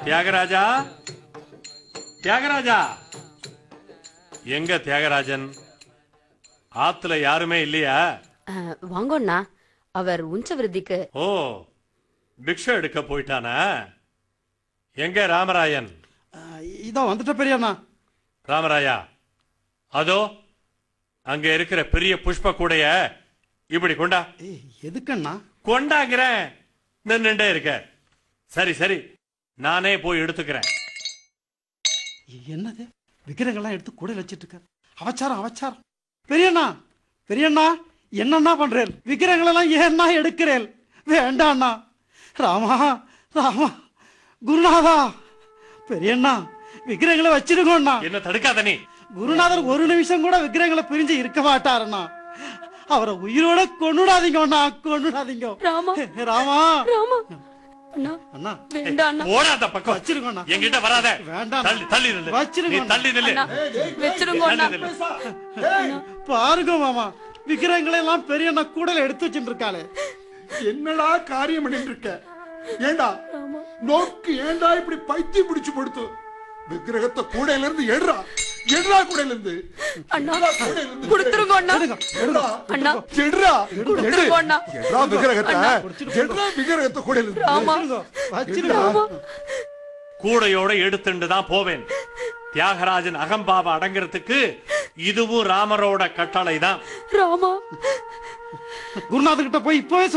தியாகராஜா தியாகராஜா எங்க தியாகராஜன் ஆத்துல யாருமே இல்லையா அஹ், வாங்கோண்ணா அவர் உஞ்சவிருத்திக்கு ஓ பிக்ஷை எடுக்க போயிட்டானா எங்க ராமராயன் அஹ், இதோ வந்துட்ட பெரியண்ணா ராமராயா அதோ அங்க இருக்கிற பெரிய புஷ்ப கூடைய இப்படி கொண்டா ஏய், எதுக்கண்ணா கொண்டாங்கிறேன் நின்னுட்டே இருக்க சரி சரி நானே போய் எடுத்துக்கிறேன் எ- என்னது விக்கிரங்கள்லாம் எடுத்து கூட வச்சிட்டு இருக்க அவச்சாரம் அவச்சாரம் பெரியண்ணா பெரியண்ணா என்னண்ணா பண்றேன் விக்கிரங்களெல்லாம் ஏன்னா எடுக்கிறேன் வேண்டாண்ணா ராமா ராமா குருநாதா பெரியண்ணா விக்கிரங்களை வச்சிருக்கோண்ணா என்ன தடுக்காத நீ குருநாதர் ஒரு நிமிஷம் கூட விக்கிரங்களை பிரிஞ்சு இருக்க மாட்டாருண்ணா அவரை உயிரோட கொண்டுடாதீங்க அண்ணா கொண்டுடாதீங்க ராமா ராமா ராமா அண்ணா அண்ணா வேண்டாம் அண்ணா ஓடாத பக்கம் வச்சிருக்கோண்ணா என்கிட்ட வராத வேண்டாம். தள்ளி தள்ளி நில்லு வச்சிருங்க. நீ தள்ளி நில்லு அண்ணா வச்சிருங்க அண்ணா தள்ளி நில்லு பாருங்க மாமா விக்கிரங்களை எல்லாம் பெரிய அண்ணா கூடல எடுத்து வச்சுட்டு இருக்காளே என்னடா காரியம் பண்ணிட்டு இருக்க ஏண்டா நோக்கு ஏண்டா இப்படி பைத்தியம் பிடிச்சு படுத்து விக்கிரகத்தை கூடையில இருந்து எடுறா எடுறா கூடையில இருந்து அண்ணா எடுறா கூடையில இருந்து கொடுத்துருங்க அண்ணா எடுறா அண்ணா எடுறா கொடுத்துருங்க அண்ணா எடுறா விக்கிரகத்தை எடுறா விக்கிரகத்தை கூடையில இருந்து ராமா வச்சிருங்க கூடையோட எடுத்துட்டு தான் போவேன் தியாகராஜன் அகம்பாவ அடங்குறதுக்கு இதுவும் ராமரோட கட்டளை தான் ராமா குருநாதர் கிட்ட போய் இப்பவே